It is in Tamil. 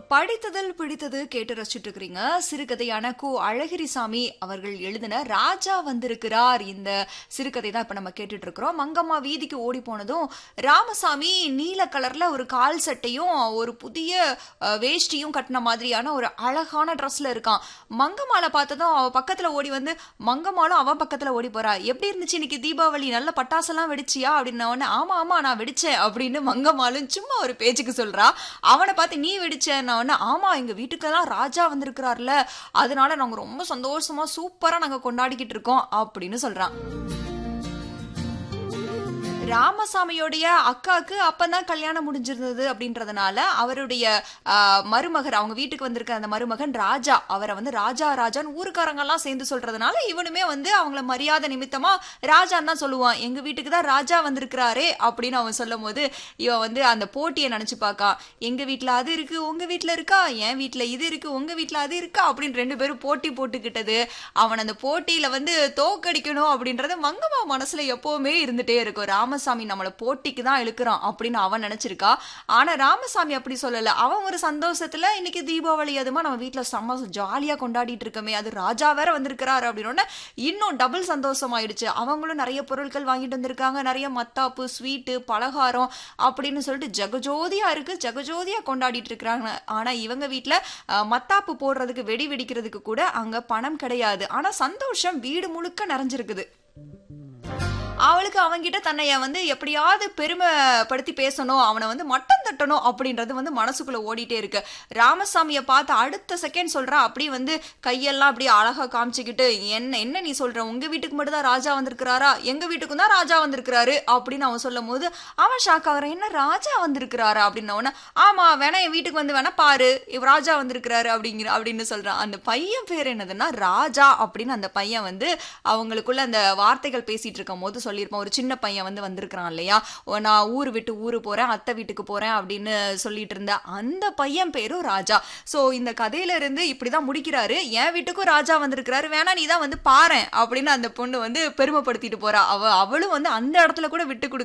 படித்ததில் பிடித்தது கேட்டு ரசிச்சுட்டு இருக்கிறீங்க சிறுகதையான கு அழகிரிசாமி அவர்கள் எழுதின ராஜா வந்திருக்கிறார் இந்த சிறுகதை தான் இப்ப நம்ம கேட்டுட்டு இருக்கிறோம் மங்கம்மா வீதிக்கு ஓடி போனதும் ராமசாமி நீல கலர்ல ஒரு கால் சட்டையும் ஒரு புதிய அஹ், வேஷ்டியும் கட்டின மாதிரியான ஒரு அழகான ட்ரெஸ்ல இருக்கான் மங்கம்மால பார்த்ததும் அவ பக்கத்துல ஓடி வந்து மங்கம்மாலும் அவன் பக்கத்துல ஓடி போறா எப்படி இருந்துச்சு இன்னைக்கு தீபாவளி நல்ல பட்டாசெல்லாம் வெடிச்சியா அப்படின்னு உடனே ஆமா ஆமா நான் வெடிச்சேன் அப்படின்னு மங்கம்மாலும் சும்மா ஒரு பேச்சுக்கு சொல்றா அவனை பார்த்து நீ வெடிச்சேன்ன உடனே ஆமா எங்க வீட்டுக்கெல்லாம் ராஜா வந்திருக்கிறார்ல அதனால நாங்க ரொம்ப சந்தோஷமா சூப்பரா நாங்க கொண்டாடிக்கிட்டு இருக்கோம் அப்படின்னு சொல்றான் ராமசாமியோடைய அக்காவுக்கு அப்பதான் கல்யாணம் முடிஞ்சிருந்தது அப்படின்றதுனால அவருடைய ஆஹ், மருமகர் அவங்க வீட்டுக்கு வந்திருக்க அந்த மருமகன் ராஜா அவரை வந்து ராஜா ராஜான்னு ஊருக்காரங்க எல்லாம் சேர்ந்து சொல்றதுனால இவனுமே வந்து அவங்கள மரியாதை நிமித்தமா ராஜான்னு தான் சொல்லுவான் எங்க வீட்டுக்கு தான் ராஜா வந்திருக்கிறாரே அப்படின்னு அவன் சொல்லும் போது இவன் வந்து அந்த போட்டியை நினைச்சு பார்க்கா எங்க வீட்டுல அது இருக்கு உங்க வீட்டுல இருக்கா என் வீட்டுல இது இருக்கு உங்க வீட்டுல அது இருக்கா அப்படின்னு ரெண்டு பேரும் போட்டி போட்டுக்கிட்டது அவன் அந்த போட்டியில வந்து தோக்கடிக்கணும் அப்படின்றது மங்கம்மா மனசுல எப்பவுமே இருந்துட்டே இருக்கும் ராமசாமி நம்மள போட்டிக்கு தான் இழுக்கிறான் அப்படின்னு அவன் நினைச்சிருக்கா ஆனா ராமசாமி அப்படி சொல்லல அவன் ஒரு சந்தோஷத்துல இன்னைக்கு தீபாவளி அதுமா நம்ம வீட்டுல செம்ம ஜாலியா கொண்டாடிட்டு இருக்கமே அது ராஜா வேற வந்திருக்கிறாரு அப்படின்னு இன்னும் டபுள் சந்தோஷம் ஆயிடுச்சு அவங்களும் நிறைய பொருட்கள் வாங்கிட்டு வந்திருக்காங்க நிறைய மத்தாப்பு ஸ்வீட்டு பலகாரம் அப்படின்னு சொல்லிட்டு ஜெகஜோதியா இருக்கு ஜெகஜோதியா கொண்டாடிட்டு இருக்கிறாங்க ஆனா இவங்க வீட்டுல அஹ், மத்தாப்பு போடுறதுக்கு வெடி வெடிக்கிறதுக்கு கூட அங்க பணம் கிடையாது ஆனா சந்தோஷம் வீடு முழுக்க நிறைஞ்சிருக்குது அவளுக்கு அவன்கிட்ட தன்னைய வந்து எப்படியாவது பெருமைப்படுத்தி பேசணும் அவனை வந்து மட்டம் தட்டணும் அப்படின்றது வந்து மனசுக்குள்ள ஓடிட்டே இருக்கு ராமசாமியை பார்த்து அடுத்த செகண்ட் சொல்றா அப்படி வந்து கையெல்லாம் அப்படியே அழகா காமிச்சுக்கிட்டு என்ன என்ன நீ சொல்ற உங்க வீட்டுக்கு மட்டும் தான் ராஜா வந்திருக்கிறாரா எங்க வீட்டுக்கும் தான் ராஜா வந்திருக்கிறாரு அப்படின்னு அவன் சொல்லும் போது அவன் ஷாக் ஆகுறான் என்ன ராஜா வந்திருக்கிறாரா அப்படின்ன உடனே ஆமா வேணா என் வீட்டுக்கு வந்து வேணா பாரு இவ ராஜா வந்திருக்கிறாரு அப்படிங்கிற அப்படின்னு சொல்றான் அந்த பையன் பேர் என்னதுன்னா ராஜா அப்படின்னு அந்த பையன் வந்து அவங்களுக்குள்ள அந்த வார்த்தைகள் பேசிட்டு இருக்கும் போது சொல்லியிருப்பான் ஒரு சின்ன பையன் வந்து வந்திருக்கிறான் இல்லையா ஓ, நான் ஊர் விட்டு ஊரு போறேன் அத்தை வீட்டுக்கு போறேன் அப்படின்னு சொல்லிட்டு இருந்த அந்த பையன் பேரும் ராஜா சோ இந்த கதையில இருந்து இப்படிதான் முடிக்கிறாரு என் வீட்டுக்கும் ராஜா வந்திருக்கிறாரு வேணா நீ தான் வந்து பாரேன் அப்படின்னு அந்த பொண்ணு வந்து பெருமைப்படுத்திட்டு போறா அவ அவளும் வந்து அந்த இடத்துல கூட விட்டு கொடுக்க